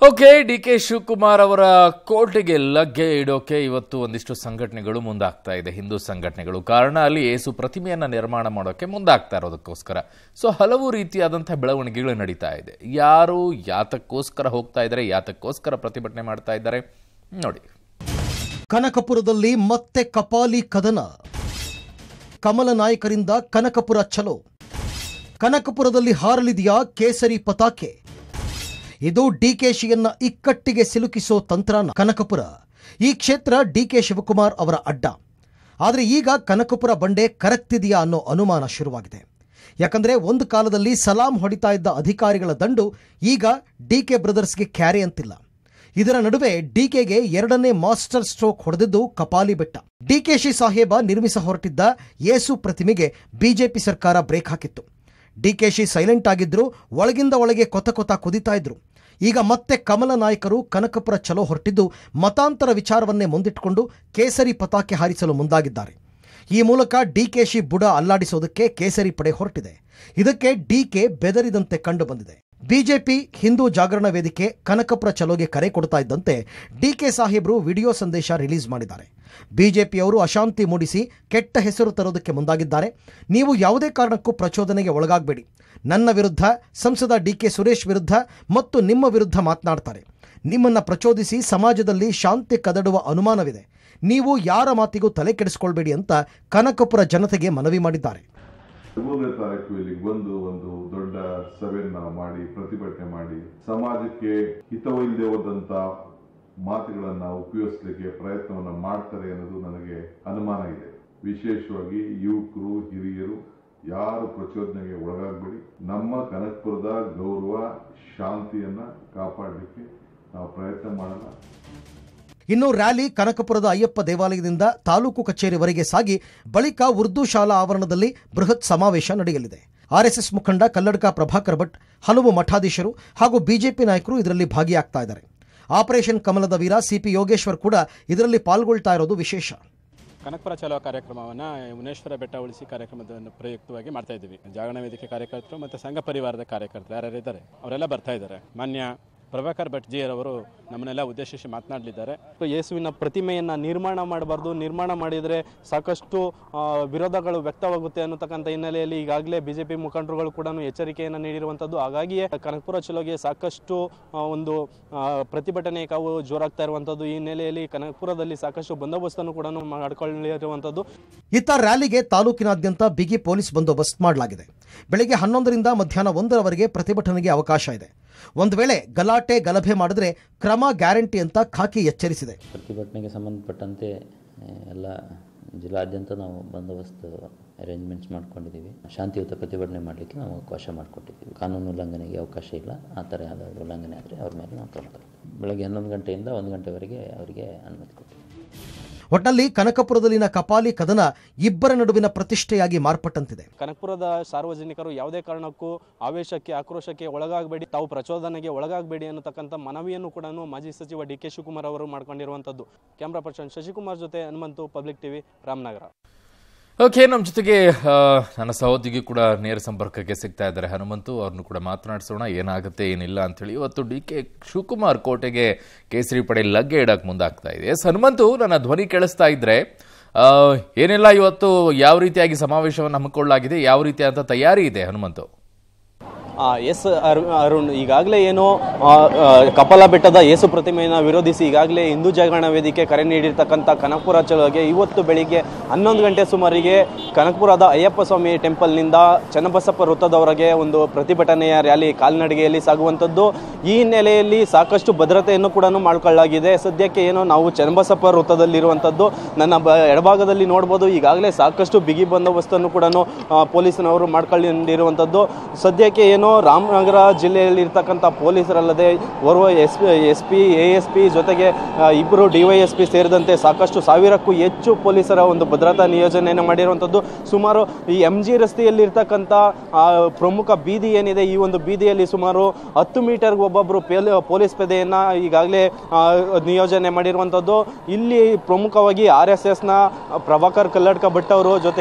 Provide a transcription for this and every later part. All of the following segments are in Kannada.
ಓಕೆ ಡಿ ಕೆ ಶಿವಕುಮಾರ್ ಅವರ ಕೋರ್ಟಿಗೆ ಲಗ್ಗೆ ಇಡೋಕೆ ಇವತ್ತು ಒಂದಿಷ್ಟು ಸಂಘಟನೆಗಳು ಮುಂದಾಗ್ತಾ ಇದೆ ಹಿಂದೂ ಸಂಘಟನೆಗಳು ಕಾರಣ ಅಲ್ಲಿ ಏಸು ಪ್ರತಿಮೆಯನ್ನ ನಿರ್ಮಾಣ ಮಾಡೋಕೆ ಮುಂದಾಗ್ತಾ ಇರೋದಕ್ಕೋಸ್ಕರ ಸೊ ಹಲವು ರೀತಿಯಾದಂತಹ ಬೆಳವಣಿಗೆಗಳು ನಡೀತಾ ಇದೆ ಯಾರು ಯಾತಕ್ಕೋಸ್ಕರ ಹೋಗ್ತಾ ಇದ್ದಾರೆ ಯಾತಕ್ಕೋಸ್ಕರ ಪ್ರತಿಭಟನೆ ಮಾಡ್ತಾ ಇದ್ದಾರೆ ನೋಡಿ ಕನಕಪುರದಲ್ಲಿ ಮತ್ತೆ ಕಪಾಲಿ ಕದನ ಕಮಲ ನಾಯಕರಿಂದ ಕನಕಪುರ ಚಲೋ ಕನಕಪುರದಲ್ಲಿ ಹಾರಲಿದೆಯಾ ಕೇಸರಿ ಪತಾಕೆ ಇದು ಡಿಕೆಶಿಯನ್ನ ಇಕ್ಕಟ್ಟಿಗೆ ಸಿಲುಕಿಸೋ ತಂತ್ರನ ಕನಕಪುರ ಈ ಕ್ಷೇತ್ರ ಡಿಕೆ ಶಿವಕುಮಾರ್ ಅವರ ಅಡ್ಡ ಆದರೆ ಈಗ ಕನಕಪುರ ಬಂಡೆ ಕರಗ್ತಿದೆಯಾ ಅನ್ನೋ ಅನುಮಾನ ಶುರುವಾಗಿದೆ ಯಾಕಂದ್ರೆ ಒಂದು ಕಾಲದಲ್ಲಿ ಸಲಾಂ ಹೊಡಿತಾ ಇದ್ದ ಅಧಿಕಾರಿಗಳ ದಂಡು ಈಗ ಡಿಕೆ ಬ್ರದರ್ಸ್ಗೆ ಕ್ಯಾರೆ ಅಂತಿಲ್ಲ ಇದರ ನಡುವೆ ಡಿಕೆಗೆ ಎರಡನೇ ಮಾಸ್ಟರ್ ಸ್ಟ್ರೋಕ್ ಹೊಡೆದಿದ್ದು ಕಪಾಲಿ ಬೆಟ್ಟ ಡಿಕೆಶಿ ಸಾಹೇಬ ನಿರ್ಮಿಸ ಹೊರಟಿದ್ದ ಯೇಸು ಪ್ರತಿಮೆಗೆ ಬಿಜೆಪಿ ಸರ್ಕಾರ ಬ್ರೇಕ್ ಹಾಕಿತ್ತು ಡಿಕೆಶಿ ಸೈಲೆಂಟ್ ಆಗಿದ್ರು ಒಳಗಿಂದ ಒಳಗೆ ಕೊತ ಕೊತ ಕುದಿತಾ ಇದ್ರು ಈಗ ಮತ್ತೆ ಕಮಲ ನಾಯಕರು ಕನಕಪುರ ಚಲೋ ಹೊರಟಿದ್ದು ಮತಾಂತರ ವಿಚಾರವನ್ನೇ ಮುಂದಿಟ್ಟುಕೊಂಡು ಕೇಸರಿ ಪತಾಕೆ ಹಾರಿಸಲು ಮುಂದಾಗಿದ್ದಾರೆ ಈ ಮೂಲಕ ಡಿಕೆಶಿ ಬುಡ ಅಲ್ಲಾಡಿಸೋದಕ್ಕೆ ಕೇಸರಿ ಪಡೆ ಹೊರಟಿದೆ ಇದಕ್ಕೆ ಡಿಕೆ ಬೆದರಿದಂತೆ ಕಂಡು ಬಂದಿದೆ ಬಿಜೆಪಿ ಹಿಂದೂ ಜಾಗರಣ ವೇದಿಕೆ ಕನಕಪುರ ಚಲೋಗೆ ಕರೆ ಕೊಡ್ತಾ ಇದ್ದಂತೆ ಡಿಕೆ ಸಾಹೇಬ್ರು ವಿಡಿಯೋ ಸಂದೇಶ ರಿಲೀಸ್ ಮಾಡಿದ್ದಾರೆ ಬಿಜೆಪಿಯವರು ಅಶಾಂತಿ ಮೂಡಿಸಿ ಕೆಟ್ಟ ಹೆಸರು ತರೋದಕ್ಕೆ ಮುಂದಾಗಿದ್ದಾರೆ ನೀವು ಯಾವುದೇ ಕಾರಣಕ್ಕೂ ಪ್ರಚೋದನೆಗೆ ಒಳಗಾಗಬೇಡಿ ನನ್ನ ವಿರುದ್ಧ ಸಂಸದ ಡಿಕೆ ಸುರೇಶ್ ವಿರುದ್ಧ ಮತ್ತು ನಿಮ್ಮ ವಿರುದ್ಧ ಮಾತನಾಡ್ತಾರೆ ನಿಮ್ಮನ್ನ ಪ್ರಚೋದಿಸಿ ಸಮಾಜದಲ್ಲಿ ಶಾಂತಿ ಕದಡುವ ಅನುಮಾನವಿದೆ ನೀವು ಯಾರ ಮಾತಿಗೂ ತಲೆ ಕೆಡಿಸ್ಕೊಳ್ಬೇಡಿ ಅಂತ ಕನಕಪುರ ಜನತೆಗೆ ಮನವಿ ಮಾಡಿದ್ದಾರೆ ಮೂರನೇ ತಾರೀಕು ಇಲ್ಲಿಗೆ ಬಂದು ಒಂದು ದೊಡ್ಡ ಸಭೆಯನ್ನ ಮಾಡಿ ಪ್ರತಿಭಟನೆ ಮಾಡಿ ಸಮಾಜಕ್ಕೆ ಹಿತವಿಲ್ಲದೆ ಹೋದಂತ ಮಾತುಗಳನ್ನ ಉಪಯೋಗಿಸಲಿಕ್ಕೆ ಪ್ರಯತ್ನವನ್ನ ಮಾಡ್ತಾರೆ ಅನ್ನೋದು ನನಗೆ ಅನುಮಾನ ಇದೆ ವಿಶೇಷವಾಗಿ ಯುವಕರು ಹಿರಿಯರು ಯಾರು ಪ್ರಚೋದನೆಗೆ ಒಳಗಾಗಬೇಡಿ ನಮ್ಮ ಕನಕಪುರದ ಗೌರವ ಶಾಂತಿಯನ್ನ ಕಾಪಾಡಲಿಕ್ಕೆ ನಾವು ಪ್ರಯತ್ನ ಮಾಡೋಣ ಇನ್ನು ರ್ಯಾಲಿ ಕನಕಪುರದ ಅಯ್ಯಪ್ಪ ದೇವಾಲಯದಿಂದ ತಾಲೂಕು ಕಚೇರಿವರೆಗೆ ಸಾಗಿ ಬಳಿಕ ಉರ್ದು ಶಾಲಾ ಆವರಣದಲ್ಲಿ ಬೃಹತ್ ಸಮಾವೇಶ ನಡೆಯಲಿದೆ ಆರ್ಎಸ್ಎಸ್ ಮುಖಂಡ ಕಲ್ಲಡ್ಕ ಪ್ರಭಾಕರ್ ಭಟ್ ಹಲವು ಮಠಾಧೀಶರು ಹಾಗೂ ಬಿಜೆಪಿ ನಾಯಕರು ಇದರಲ್ಲಿ ಭಾಗಿಯಾಗ್ತಾ ಇದ್ದಾರೆ ಆಪರೇಷನ್ ಕಮಲದ ವೀರ ಸಿಪಿ ಯೋಗೇಶ್ವರ್ ಕೂಡ ಇದರಲ್ಲಿ ಪಾಲ್ಗೊಳ್ತಾ ಇರೋದು ವಿಶೇಷ ಕನಕಪುರ ಚಲೋ ಕಾರ್ಯಕ್ರಮವನ್ನು ಮುನೇಶ್ವರ ಬೆಟ್ಟ ಉಳಿಸಿ ಕಾರ್ಯಕ್ರಮದ ಪ್ರಯುಕ್ತವಾಗಿ ಮಾಡ್ತಾ ಇದ್ದೀವಿ ಜಾಗರಣ ವೇದಿಕೆ ಕಾರ್ಯಕರ್ತರು ಮತ್ತು ಸಂಘ ಪರಿವಾರದ ಕಾರ್ಯಕರ್ತರು ಯಾರ್ಯಾರು ಇದ್ದಾರೆ ಅವರೆಲ್ಲ ಬರ್ತಾ ಇದ್ದಾರೆ ಮಾನ್ಯ ಪ್ರಭಾಕರ್ ಭಟ್ ಜಿ ಅವರು ನಮ್ಮನ್ನೆಲ್ಲ ಉದ್ದೇಶಿಸಿ ಮಾತನಾಡಲಿದ್ದಾರೆ ಯೇಸುವಿನ ಪ್ರತಿಮೆಯನ್ನು ನಿರ್ಮಾಣ ಮಾಡಬಾರ್ದು ನಿರ್ಮಾಣ ಮಾಡಿದರೆ ಸಾಕಷ್ಟು ಆ, ವಿರೋಧಗಳು ವ್ಯಕ್ತವಾಗುತ್ತೆ ಅನ್ನತಕ್ಕಂಥ ಹಿನ್ನೆಲೆಯಲ್ಲಿ ಈಗಾಗಲೇ ಬಿ ಜೆ ಪಿ ಮುಖಂಡರುಗಳು ಕೂಡ ಎಚ್ಚರಿಕೆಯನ್ನು ನೀಡಿರುವಂಥದ್ದು ಹಾಗಾಗಿಯೇ ಕನಕಪುರ ಚಲೋಗೆ ಸಾಕಷ್ಟು ಆ, ಒಂದು ಆ, ಪ್ರತಿಭಟನೆ ಕಾವು ಜೋರಾಗ್ತಾ ಇರುವಂಥದ್ದು ಈ ಹಿನ್ನೆಲೆಯಲ್ಲಿ ಕನಕಪುರದಲ್ಲಿ ಸಾಕಷ್ಟು ಬಂದೋಬಸ್ತನ್ನು ಕೂಡ ಮಾಡಿಕೊಳ್ಳಿರುವಂಥದ್ದು ಇತ್ತ ರ್ಯಾಲಿಗೆ ತಾಲೂಕಿನಾದ್ಯಂತ ಬಿಗಿ ಪೊಲೀಸ್ ಬಂದೋಬಸ್ತ್ ಮಾಡಲಾಗಿದೆ ಬೆಳಗ್ಗೆ ಹನ್ನೊಂದರಿಂದ ಮಧ್ಯಾಹ್ನ ಒಂದರವರೆಗೆ ಪ್ರತಿಭಟನೆಗೆ ಅವಕಾಶ ಇದೆ ಒಂದು ವೇಳೆ ಗಲಾಟೆ ಗಲಭೆ ಮಾಡಿದ್ರೆ ಕ್ರಮ ಗ್ಯಾರಂಟಿ ಅಂತ ಖಾಕಿ ಎಚ್ಚರಿಸಿದೆ ಪ್ರತಿಭಟನೆಗೆ ಸಂಬಂಧಪಟ್ಟಂತೆ ಆ, ಎಲ್ಲ ಜಿಲ್ಲಾದ್ಯಂತ ನಾವು ಬಂದೋಬಸ್ತ್ ಅರೇಂಜ್ಮೆಂಟ್ಸ್ ಮಾಡ್ಕೊಂಡಿದ್ದೀವಿ ಶಾಂತಿಯುತ ಪ್ರತಿಭಟನೆ ಮಾಡಲಿಕ್ಕೆ ನಾವು ಅವಕಾಶ ಮಾಡಿಕೊಟ್ಟಿದ್ದೀವಿ ಕಾನೂನು ಉಲ್ಲಂಘನೆಗೆ ಅವಕಾಶ ಇಲ್ಲ ಆ ಥರ ಯಾವುದಾದ್ರು ಉಲ್ಲಂಘನೆ ಆದರೆ ಅವ್ರ ಮೇಲೆ ನಾವು ಕ್ರಮ ತಗೊಳ್ತೀವಿ ಬೆಳಗ್ಗೆ ಹನ್ನೊಂದು ಗಂಟೆಯಿಂದ ಒಂದು ಗಂಟೆವರೆಗೆ ಅವರಿಗೆ ಅನುಮತಿ ಕೊಟ್ಟಿದ್ದೀವಿ ಒಟ್ನಲ್ಲಿ ಕನಕಪುರದಲ್ಲಿನ ಕಪಾಲಿ ಕದನ ಇಬ್ಬರ ನಡುವಿನ ಪ್ರತಿಷ್ಠೆಯಾಗಿ ಮಾರ್ಪಟ್ಟಂತಿದೆ ಕನಕಪುರದ ಸಾರ್ವಜನಿಕರು ಯಾವುದೇ ಕಾರಣಕ್ಕೂ ಆವೇಶಕ್ಕೆ ಆಕ್ರೋಶಕ್ಕೆ ಒಳಗಾಗಬೇಡಿ ತಾವು ಪ್ರಚೋದನೆಗೆ ಒಳಗಾಗಬೇಡಿ ಅನ್ನತಕ್ಕಂಥ ಮನವಿಯನ್ನು ಕೂಡ ಮಾಜಿ ಸಚಿವ ಡಿ ಕೆ ಶಿವಕುಮಾರ್ ಅವರು ಮಾಡ್ಕೊಂಡಿರುವಂಥದ್ದು ಕ್ಯಾಮ್ರಾ ಪರ್ಸನ್ ಶಶಿಕುಮಾರ್ ಜೊತೆ Hanumanthu public TV Ramanagara okay ನಮ್ಮ ಜೊತೆಗೆ ಆ, ನನ್ನ ಸಹೋದ್ಯೋಗಿ ಕೂಡ ನೇರ ಸಂಪರ್ಕಕ್ಕೆ ಸಿಗ್ತಾ ಇದ್ದಾರೆ ಹನುಮಂತು ಅವ್ರನ್ನು ಕೂಡ ಮಾತನಾಡಿಸೋಣ ಏನಾಗುತ್ತೆ ಏನಿಲ್ಲ ಅಂತೇಳಿ ಇವತ್ತು ಡಿ ಕೆ ಶಿವಕುಮಾರ್ ಕೋಟೆಗೆ ಕೇಸರಿ ಪಡೆ ಲಗ್ಗೆ ಇಡಕ್ಕೆ ಮುಂದಾಗ್ತಾ ಇದೆ ಎಸ್ ಹನುಮಂತು ನನ್ನ ಧ್ವನಿ ಕೇಳಿಸ್ತಾ ಇದ್ರೆ ಆ, ಏನೆಲ್ಲ ಇವತ್ತು ಯಾವ ರೀತಿಯಾಗಿ ಸಮಾವೇಶವನ್ನು ಹಮ್ಮಿಕೊಳ್ಳಲಾಗಿದೆ ಯಾವ ರೀತಿಯಾದಂಥ ತಯಾರಿ ಇದೆ ಹನುಮಂತು ಆ, ಎಸ್ ಅರು- ಅರುಣ್ ಈಗಾಗಲೇ ಏನು ಆ, ಆ, ಕಪಾಲ ಬೆಟ್ಟದ ಯೇಸು ಪ್ರತಿಮೆಯನ್ನು ವಿರೋಧಿಸಿ ಈಗಾಗಲೇ ಹಿಂದೂ ಜಾಗರಣ ವೇದಿಕೆ ಕರೆ ನೀಡಿರ್ತಕ್ಕಂಥ ಕನಕಪುರ ಚಲೋಗೆ ಇವತ್ತು ಬೆಳಿಗ್ಗೆ ಹನ್ನೊಂದು ಗಂಟೆ ಸುಮಾರಿಗೆ ಕನಕಪುರದ ಅಯ್ಯಪ್ಪ ಸ್ವಾಮಿ ಟೆಂಪಲ್ನಿಂದ ಚನ್ನಬಸಪ್ಪ ವೃತ್ತದವರೆಗೆ ಒಂದು ಪ್ರತಿಭಟನೆಯ ರ್ಯಾಲಿ ಕಾಲ್ನಡಿಗೆಯಲ್ಲಿ ಸಾಗುವಂಥದ್ದು ಈ ಹಿನ್ನೆಲೆಯಲ್ಲಿ ಸಾಕಷ್ಟು ಭದ್ರತೆಯನ್ನು ಕೂಡ ಮಾಡಿಕೊಳ್ಳಲಾಗಿದೆ ಸದ್ಯಕ್ಕೆ ಏನು ನಾವು ಚನ್ನಬಸಪ್ಪ ವೃತ್ತದಲ್ಲಿರುವಂಥದ್ದು ನನ್ನ ಬ ಎಡಭಾಗದಲ್ಲಿ ನೋಡ್ಬೋದು ಈಗಾಗಲೇ ಸಾಕಷ್ಟು ಬಿಗಿ ಬಂದೋಬಸ್ತನ್ನು ಕೂಡ ಪೊಲೀಸ್ನವರು ಮಾಡ್ಕೊಂಡಿರುವಂಥದ್ದು ಸದ್ಯಕ್ಕೆ ಏನು ರಾಮನಗರ ಜಿಲ್ಲೆಯಲ್ಲಿ ಇರ್ತಕ್ಕಂಥ ಪೊಲೀಸರಲ್ಲದೆ ಓರ್ವ S S P A S P ಜೊತೆಗೆ ಆ, ಇಬ್ಬರು ಡಿ ವೈ ಎಸ್ ಪಿ ಸೇರಿದಂತೆ ಸಾಕಷ್ಟು ಸಾವಿರಕ್ಕೂ ಹೆಚ್ಚು ಪೊಲೀಸರ ಒಂದು ಭದ್ರತಾ ನಿಯೋಜನೆಯನ್ನು ಮಾಡಿರುವಂಥದ್ದು ಸುಮಾರು ಈ ಎಂ ಜಿ ರಸ್ತೆಯಲ್ಲಿರ್ತಕ್ಕಂಥ ಆ, ಪ್ರಮುಖ ಬೀದಿ ಏನಿದೆ ಈ ಒಂದು ಬೀದಿಯಲ್ಲಿ ಸುಮಾರು ಹತ್ತು ಮೀಟರ್ಗೆ ಒಬ್ಬೊಬ್ಬರು ಪೇಲ್ ಪೊಲೀಸ್ ಪೇದೆಯನ್ನು ಈಗಾಗಲೇ ಆ, ನಿಯೋಜನೆ ಮಾಡಿರುವಂಥದ್ದು ಇಲ್ಲಿ ಪ್ರಮುಖವಾಗಿ ಆರ್ ಎಸ್ ಎಸ್ನ ಪ್ರಭಾಕರ್ ಕಲ್ಲಡ್ಕ ಭಟ್ ಅವರು ಜೊತೆಗೆ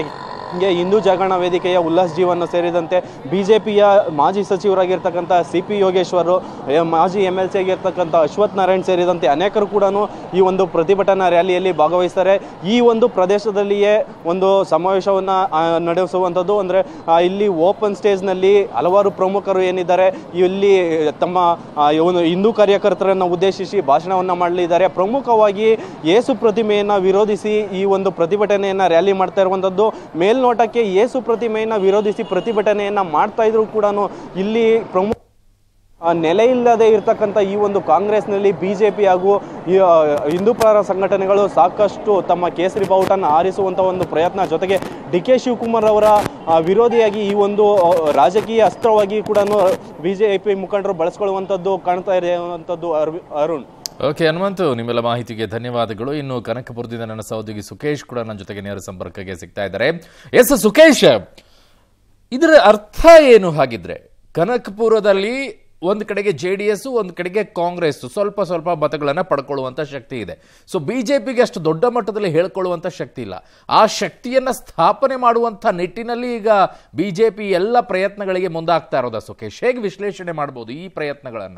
ಹೀಗೆ ಹಿಂದೂ ಜಾಗರಣ ವೇದಿಕೆಯ ಉಲ್ಲಾಸ್ ಜೀವನ ಸೇರಿದಂತೆ ಬಿಜೆಪಿಯ ಮಾಜಿ ಸಚಿವರಾಗಿರ್ತಕ್ಕಂಥ ಸಿ ಪಿ ಯೋಗೇಶ್ವರು ಎ, ಮಾಜಿ ಎಮ್ ಎಲ್ ಸಿ ಆಗಿರ್ತಕ್ಕಂಥ ಅಶ್ವಥ್ ನಾರಾಯಣ್ ಸೇರಿದಂತೆ ಅನೇಕರು ಕೂಡ ಈ ಒಂದು ಪ್ರತಿಭಟನಾ ರ್ಯಾಲಿಯಲ್ಲಿ ಭಾಗವಹಿಸ್ತಾರೆ ಈ ಒಂದು ಪ್ರದೇಶದಲ್ಲಿಯೇ ಒಂದು ಸಮಾವೇಶವನ್ನು ನಡೆಸುವಂಥದ್ದು ಅಂದರೆ ಇಲ್ಲಿ ಓಪನ್ ಸ್ಟೇಜ್ನಲ್ಲಿ ಹಲವಾರು ಪ್ರಮುಖರು ಏನಿದ್ದಾರೆ ಇಲ್ಲಿ ತಮ್ಮ ಆ, ಒಂದು ಹಿಂದೂ ಕಾರ್ಯಕರ್ತರನ್ನು ಉದ್ದೇಶಿಸಿ ಭಾಷಣವನ್ನು ಮಾಡಲಿದ್ದಾರೆ ಪ್ರಮುಖವಾಗಿ ಯೇಸು ಪ್ರತಿಮೆಯನ್ನು ವಿರೋಧಿಸಿ ಈ ಒಂದು ಪ್ರತಿಭಟನೆಯನ್ನು ರ್ಯಾಲಿ ಮಾಡ್ತಾ ಇರುವಂಥದ್ದು ಮೇಲ್ನೋಟಕ್ಕೆ ಯೇಸು ಪ್ರತಿಮೆಯನ್ನು ವಿರೋಧಿಸಿ ಪ್ರತಿಭಟನೆಯನ್ನು ಮಾಡ್ತಾ ಇದ್ರು ಕೂಡ ಇಲ್ಲಿ ಪ್ರಮುಖ ಆ, ನೆಲೆ ಇಲ್ಲದೆ ಇರತಕ್ಕಂಥ ಈ ಒಂದು ಕಾಂಗ್ರೆಸ್ನಲ್ಲಿ ಬಿಜೆಪಿ ಹಾಗೂ ಈ, ಆ, ಹಿಂದೂಪರ ಸಂಘಟನೆಗಳು ಸಾಕಷ್ಟು ತಮ್ಮ ಕೇಸರಿ ಬಾವುಟನ್ನು ಆರಿಸುವಂಥ ಒಂದು ಪ್ರಯತ್ನ ಜೊತೆಗೆ ಡಿ ಕೆ ಶಿವಕುಮಾರ್ ಅವರ ಆ, ವಿರೋಧಿಯಾಗಿ ಈ ಒಂದು ಆ, ರಾಜಕೀಯ ಅಸ್ತ್ರವಾಗಿ ಕೂಡ ಬಿಜೆಪಿ ಮುಖಂಡರು ಬಳಸ್ಕೊಳ್ಳುವಂಥದ್ದು ಕಾಣ್ತಾ ಇರುವಂಥದ್ದು ಅರ್ವಿ- ಅರುಣ್ ಓಕೆ ಹನುಮಂತು ನಿಮ್ಮೆಲ್ಲ ಮಾಹಿತಿಗೆ ಧನ್ಯವಾದಗಳು ಇನ್ನು ಕನಕಪುರದಿಂದ ನನ್ನ ಸಹೋದ್ಯೋಗಿ ಸುಖೇಶ್ ಕೂಡ ನನ್ನ ಜೊತೆಗೆ ನೇರ ಸಂಪರ್ಕಕ್ಕೆ ಸಿಗ್ತಾ ಇದ್ದಾರೆ ಎಸ್ ಸುಖೇಶ್ ಇದರ ಅರ್ಥ ಏನು ಹಾಗಿದ್ರೆ ಕನಕಪುರದಲ್ಲಿ ಒಂದು ಕಡೆಗೆ ಜೆ ಡಿ ಎಸ್ ಒಂದು ಕಡೆಗೆ ಕಾಂಗ್ರೆಸ್ ಸ್ವಲ್ಪ ಸ್ವಲ್ಪ ಮತಗಳನ್ನು ಪಡ್ಕೊಳ್ಳುವಂಥ ಶಕ್ತಿ ಇದೆ ಸೊ ಬಿಜೆಪಿಗೆ ಅಷ್ಟು ದೊಡ್ಡ ಮಟ್ಟದಲ್ಲಿ ಹೇಳ್ಕೊಳ್ಳುವಂಥ ಶಕ್ತಿ ಇಲ್ಲ ಆ ಶಕ್ತಿಯನ್ನ ಸ್ಥಾಪನೆ ಮಾಡುವಂಥ ನಿಟ್ಟಿನಲ್ಲಿ ಈಗ ಬಿಜೆಪಿ ಎಲ್ಲ ಪ್ರಯತ್ನಗಳಿಗೆ ಮುಂದಾಗ್ತಾ ಇರೋದಾ ಸುಖೇಶ್ ಹೇಗೆ ವಿಶ್ಲೇಷಣೆ ಮಾಡ್ಬೋದು ಈ ಪ್ರಯತ್ನಗಳನ್ನ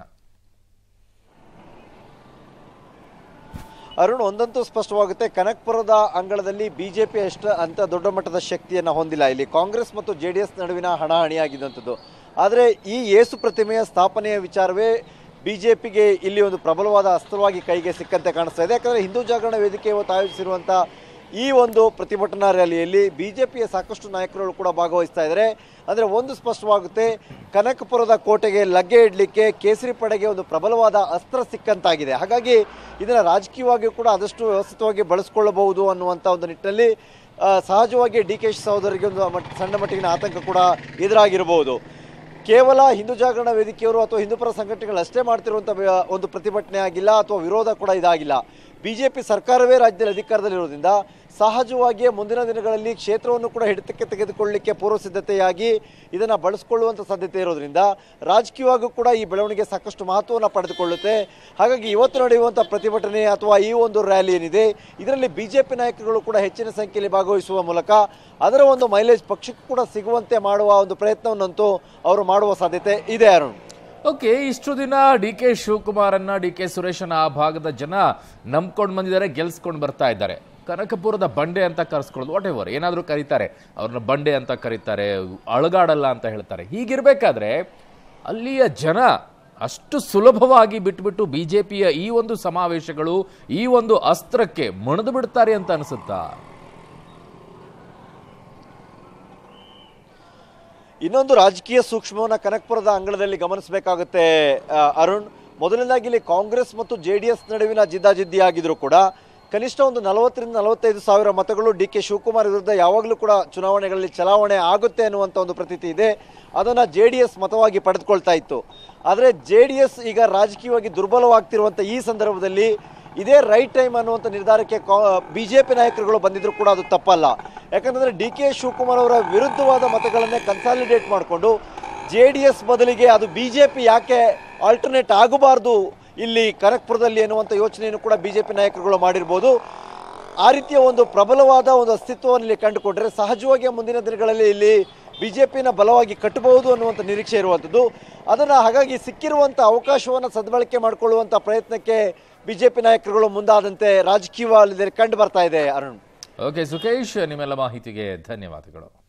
ಅರುಣ್ ಒಂದಂತೂ ಸ್ಪಷ್ಟವಾಗುತ್ತೆ ಕನಕ್ಪುರದ ಅಂಗಳದಲ್ಲಿ ಬಿಜೆಪಿ ಅಷ್ಟು ಅಂತ ದೊಡ್ಡ ಮಟ್ಟದ ಶಕ್ತಿಯನ್ನು ಹೊಂದಿಲ್ಲ ಇಲ್ಲಿ ಕಾಂಗ್ರೆಸ್ ಮತ್ತು ಜೆ ಡಿ ಎಸ್ ನಡುವಿನ ಹಣಾಹಣಿಯಾಗಿದ್ದಂಥದ್ದು ಆದರೆ ಈ ಯೇಸು ಪ್ರತಿಮೆಯ ಸ್ಥಾಪನೆಯ ವಿಚಾರವೇ ಬಿಜೆಪಿಗೆ ಇಲ್ಲಿ ಒಂದು ಪ್ರಬಲವಾದ ಅಸ್ತ್ರವಾಗಿ ಕೈಗೆ ಸಿಕ್ಕಂತೆ ಕಾಣಿಸ್ತಾ ಇದೆ ಯಾಕಂದರೆ ಹಿಂದೂ ಜಾಗರಣ ವೇದಿಕೆ ಇವತ್ತು ಆಯೋಜಿಸಿರುವಂಥ ಈ ಒಂದು ಪ್ರತಿಭಟನಾ ರ್ಯಾಲಿಯಲ್ಲಿ ಬಿಜೆಪಿಯ ಸಾಕಷ್ಟು ನಾಯಕರುಗಳು ಕೂಡ ಭಾಗವಹಿಸ್ತಾ ಇದ್ದಾರೆ ಅಂದರೆ ಒಂದು ಸ್ಪಷ್ಟವಾಗುತ್ತೆ ಕನಕಪುರದ ಕೋಟೆಗೆ ಲಗ್ಗೆ ಇಡಲಿಕ್ಕೆ ಕೇಸರಿ ಪಡೆಗೆ ಒಂದು ಪ್ರಬಲವಾದ ಅಸ್ತ್ರ ಸಿಕ್ಕಂತಾಗಿದೆ ಹಾಗಾಗಿ ಇದನ್ನು ರಾಜಕೀಯವಾಗಿ ಕೂಡ ಆದಷ್ಟು ವ್ಯವಸ್ಥಿತವಾಗಿ ಬಳಸ್ಕೊಳ್ಳಬಹುದು ಅನ್ನುವಂಥ ಒಂದು ನಿಟ್ಟಿನಲ್ಲಿ ಆ, ಸಹಜವಾಗಿ ಡಿ ಕೆ ಸಹೋದರಿಗೆ ಒಂದು ಮಟ್ ಸಣ್ಣ ಮಟ್ಟಿಗಿನ ಆತಂಕ ಕೂಡ ಎದುರಾಗಿರಬಹುದು ಕೇವಲ ಹಿಂದೂ ಜಾಗರಣ ವೇದಿಕೆಯವರು ಅಥವಾ ಹಿಂದೂಪರ ಸಂಘಟನೆಗಳು ಅಷ್ಟೇ ಮಾಡ್ತಿರುವಂಥ ವ್ಯ- ಒಂದು ಪ್ರತಿಭಟನೆ ಆಗಿಲ್ಲ ಅಥವಾ ವಿರೋಧ ಕೂಡ ಇದಾಗಿಲ್ಲ ಬಿಜೆಪಿ ಸರ್ಕಾರವೇ ರಾಜ್ಯದಲ್ಲಿ ಅಧಿಕಾರದಲ್ಲಿರೋದ್ರಿಂದ ಸಹಜವಾಗಿಯೇ ಮುಂದಿನ ದಿನಗಳಲ್ಲಿ ಕ್ಷೇತ್ರವನ್ನು ಕೂಡ ಹಿಡಿತಕ್ಕೆ ತೆಗೆದುಕೊಳ್ಳಲಿಕ್ಕೆ ಪೂರ್ವ ಸಿದ್ಧತೆಯಾಗಿ ಇದನ್ನು ಬಳಸಿಕೊಳ್ಳುವಂಥ ಸಾಧ್ಯತೆ ಇರೋದ್ರಿಂದ ರಾಜಕೀಯವಾಗೂ ಕೂಡ ಈ ಬೆಳವಣಿಗೆ ಸಾಕಷ್ಟು ಮಹತ್ವವನ್ನು ಪಡೆದುಕೊಳ್ಳುತ್ತೆ ಹಾಗಾಗಿ ಇವತ್ತು ನಡೆಯುವಂಥ ಪ್ರತಿಭಟನೆ ಅಥವಾ ಈ ಒಂದು ರ್ಯಾಲಿ ಏನಿದೆ ಇದರಲ್ಲಿ ಬಿಜೆಪಿ ನಾಯಕರುಗಳು ಕೂಡ ಹೆಚ್ಚಿನ ಸಂಖ್ಯೆಯಲ್ಲಿ ಭಾಗವಹಿಸುವ ಮೂಲಕ ಅದರ ಒಂದು ಮೈಲೇಜ್ ಪಕ್ಷಕ್ಕೂ ಕೂಡ ಸಿಗುವಂತೆ ಮಾಡುವ ಒಂದು ಪ್ರಯತ್ನವನ್ನಂತೂ ಅವರು ಮಾಡುವ ಸಾಧ್ಯತೆ ಇದೆ ಅರುಣ್ ಓಕೆ ಇಷ್ಟು ದಿನ ಡಿ ಕೆ ಶಿವಕುಮಾರನ್ನ ಡಿ ಕೆ ಸುರೇಶನ ಆ ಭಾಗದ ಜನ ನಂಬ್ಕೊಂಡು ಬಂದಿದ್ದಾರೆ ಗೆಲ್ಸ್ಕೊಂಡು ಬರ್ತಾ ಇದ್ದಾರೆ ಕನಕಪುರದ ಬಂಡೆ ಅಂತ ಕರೆಸ್ಕೊಳ್ಳೋದು ವಾಟ್ ಎವರ್ ಏನಾದರೂ ಕರೀತಾರೆ ಅವ್ರನ್ನ ಬಂಡೆ ಅಂತ ಕರೀತಾರೆ ಅಳಗಾಡಲ್ಲ ಅಂತ ಹೇಳ್ತಾರೆ ಹೀಗಿರ್ಬೇಕಾದ್ರೆ ಅಲ್ಲಿಯ ಜನ ಅಷ್ಟು ಸುಲಭವಾಗಿ ಬಿಟ್ಬಿಟ್ಟು ಬಿಜೆಪಿಯ ಈ ಒಂದು ಸಮಾವೇಶಗಳು ಈ ಒಂದು ಅಸ್ತ್ರಕ್ಕೆ ಮಣಿದು ಬಿಡ್ತಾರೆ ಅಂತ ಅನಿಸುತ್ತಾ ಇನ್ನೊಂದು ರಾಜಕೀಯ ಸೂಕ್ಷ್ಮವನ್ನು ಕನಕಪುರದ ಅಂಗಳದಲ್ಲಿ ಗಮನಿಸಬೇಕಾಗುತ್ತೆ ಆ, ಅರುಣ್ ಮೊದಲನೇದಾಗಿ ಇಲ್ಲಿ ಕಾಂಗ್ರೆಸ್ ಮತ್ತು ಜೆ ಡಿ ಎಸ್ ನಡುವಿನ ಜಿದ್ದಾಜಿದ್ದಿ ಆಗಿದ್ರು ಕೂಡ ಕನಿಷ್ಠ ಒಂದು ನಲವತ್ತರಿಂದ ನಲವತ್ತೈದು ಸಾವಿರ ಮತಗಳು ಡಿ ಕೆ ಶಿವಕುಮಾರ್ ವಿರುದ್ಧ ಯಾವಾಗಲೂ ಕೂಡ ಚುನಾವಣೆಗಳಲ್ಲಿ ಚಲಾವಣೆ ಆಗುತ್ತೆ ಅನ್ನುವಂಥ ಒಂದು ಪ್ರತೀತಿ ಇದೆ ಅದನ್ನು ಜೆ ಡಿ ಎಸ್ ಮತವಾಗಿ ಪಡೆದುಕೊಳ್ತಾ ಇತ್ತು ಆದರೆ ಜೆ ಡಿ ಎಸ್ ಈಗ ರಾಜಕೀಯವಾಗಿ ದುರ್ಬಲವಾಗ್ತಿರುವಂಥ ಈ ಸಂದರ್ಭದಲ್ಲಿ ಇದೇ ರೈಟ್ ಟೈಮ್ ಅನ್ನುವಂಥ ನಿರ್ಧಾರಕ್ಕೆ ಬಿ ಜೆ ಪಿ ನಾಯಕರುಗಳು ಬಂದಿದ್ರು ಕೂಡ ಅದು ತಪ್ಪಲ್ಲ ಯಾಕಂತಂದರೆ ಡಿ ಕೆ ಶಿವಕುಮಾರ್ ಅವರ ವಿರುದ್ಧವಾದ ಮತಗಳನ್ನೇ ಕನ್ಸಾಲಿಡೇಟ್ ಮಾಡಿಕೊಂಡು ಜೆ ಡಿ ಎಸ್ ಬದಲಿಗೆ ಅದು ಬಿ ಜೆ ಪಿ ಯಾಕೆ ಆಲ್ಟರ್ನೇಟ್ ಆಗಬಾರ್ದು ಇಲ್ಲಿ ಕನಕ್ಪುರದಲ್ಲಿ ಎನ್ನುವಂಥ ಯೋಚನೆಯನ್ನು ಕೂಡ ಬಿ ಜೆ ಪಿ ನಾಯಕರುಗಳು ಮಾಡಿರ್ಬೋದು ಆ ರೀತಿಯ ಒಂದು ಪ್ರಬಲವಾದ ಒಂದು ಅಸ್ತಿತ್ವವನ್ನು ಇಲ್ಲಿ ಕಂಡುಕೊಂಡ್ರೆ ಸಹಜವಾಗಿ ಮುಂದಿನ ದಿನಗಳಲ್ಲಿ ಇಲ್ಲಿ ಬಿಜೆಪಿನ ಬಲವಾಗಿ ಕಟ್ಟಬಹುದು ಅನ್ನುವಂಥ ನಿರೀಕ್ಷೆ ಇರುವಂಥದ್ದು ಅದನ್ನು ಹಾಗಾಗಿ ಸಿಕ್ಕಿರುವಂಥ ಅವಕಾಶವನ್ನು ಸದ್ಬಳಕೆ ಮಾಡಿಕೊಳ್ಳುವಂಥ ಪ್ರಯತ್ನಕ್ಕೆ ಬಿಜೆಪಿ ನಾಯಕರುಗಳು ಮುಂದಾದಂತೆ ರಾಜಕೀಯ ಕಂಡು ಬರ್ತಾ ಇದೆ ಅರುಣ್ ಓಕೆ ಸುಖೇಶ್ ನಿಮ್ಮೆಲ್ಲ ಮಾಹಿತಿಗೆ ಧನ್ಯವಾದಗಳು